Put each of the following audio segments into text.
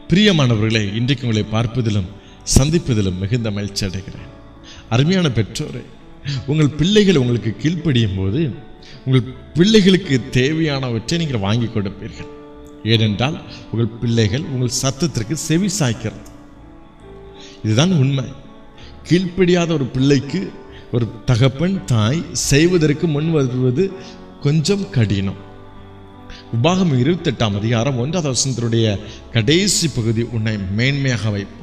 பிரியமானவர்களே இன்றைக்கு உங்களை பார்ப்பதிலும் சந்திப்பதிலும் மிகுந்த மகிழ்ச்சி அடைகிறேன் அருமையான பெற்றோரே உங்கள் பிள்ளைகள் உங்களுக்கு கீழ்ப்படியும் போது உங்கள் பிள்ளைகளுக்கு தேவையானவற்றை நீங்கள் வாங்கி கொடுப்பீர்கள் ஏனென்றால் உங்கள் பிள்ளைகள் உங்கள் சத்தத்திற்கு செவி சாய்க்கிறது இதுதான் உண்மை கீழ்ப்படியாத ஒரு பிள்ளைக்கு ஒரு தகப்பன் தாய் செய்வதற்கு முன் வருவது கொஞ்சம் கடினம் உபாகம் இருபத்தெட்டாம் அதிகாரம் ஒன்றாவது வசனத்தினுடைய கடைசி பகுதி உன்னை மேன்மையாக வைப்பார்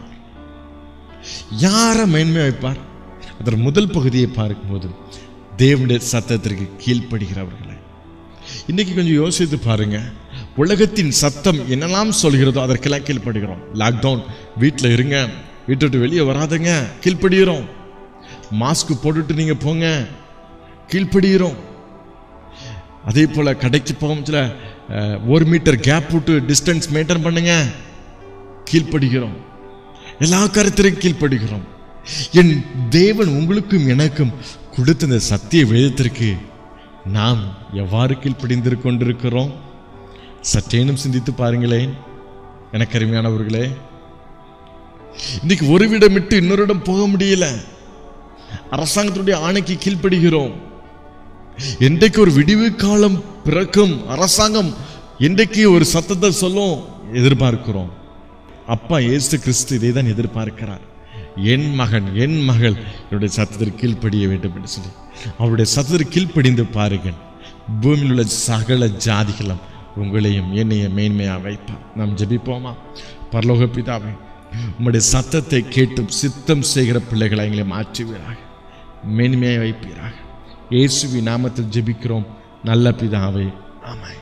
யாரை மேன்மை வைப்பார் அதன் முதல் பகுதியை பார்க்கும்போது தேவனுடைய சத்தத்திற்கு கீழ்ப்படுகிறவர்களை இன்னைக்கு கொஞ்சம் யோசித்து பாருங்க உலகத்தின் சத்தம் என்னெல்லாம் சொல்கிறதோ அதற்கெல்லாம் கீழ்ப்படுகிறோம் லாக்டவுன் வீட்டில் இருங்க வீட்டை விட்டு வெளியே வராதங்க கீழ்ப்படுகிறோம் மாஸ்க் போட்டுட்டு நீங்க போங்க கீழ்ப்படுகிறோம் அதே போல கடைக்கு போகும்போதுல அஹ், ஒரு மீட்டர் கேப் விட்டு டிஸ்டன்ஸ் மெயின்டைன் பண்ணுங்க கீழ்ப்படுகிறோம் எல்லா கருத்திற்கும் கீழ்ப்படுகிறோம் என் தேவன் உங்களுக்கும் எனக்கும் கொடுத்த இந்த சத்திய வேதத்திற்கு நாம் எவ்வாறு கீழ்ப்படிந்து கொண்டிருக்கிறோம் சற்றேனும் சிந்தித்து பாருங்களேன் எனக்கு அருமையானவர்களே இன்னைக்கு ஒரு விடம் விட்டு இன்னொரு இடம் போக முடியல அரசாங்கத்துடைய ஆணைக்கு கீழ்ப்படுகிறோம் என்றைக்கு ஒரு விடிவு காலம் பிறக்கும் அரசாங்கம் என்றைக்கு ஒரு சத்தத்தை சொல்லும் எதிர்பார்க்கிறோம் அப்பா இயேசு கிறிஸ்து இதை தான் எதிர்பார்க்கிறார் என் மகன் என் மகள் என்னுடைய சத்தத்திற்கு கீழ்ப்படிய வேண்டும் என்று சொல்லி அவருடைய சத்தத்திற்கு கீழ்ப்படிந்து பாருங்கள் பூமியில் உள்ள சகல ஜாதிகளும் உங்களையும் என்னையும் மேன்மையாக வைப்பார் நாம் ஜெபிப்போமா பரலோக பிதாவே உம்முடைய சத்தத்தை கேட்டும் சித்தம் செய்கிற பிள்ளைகளை எங்களை மாற்றுவீராக மேன்மையை வைப்பீராக இயேசுவி நாமத்தில் ஜெபிக்கிறோம் நல்ல பிதாவே ஆமாம்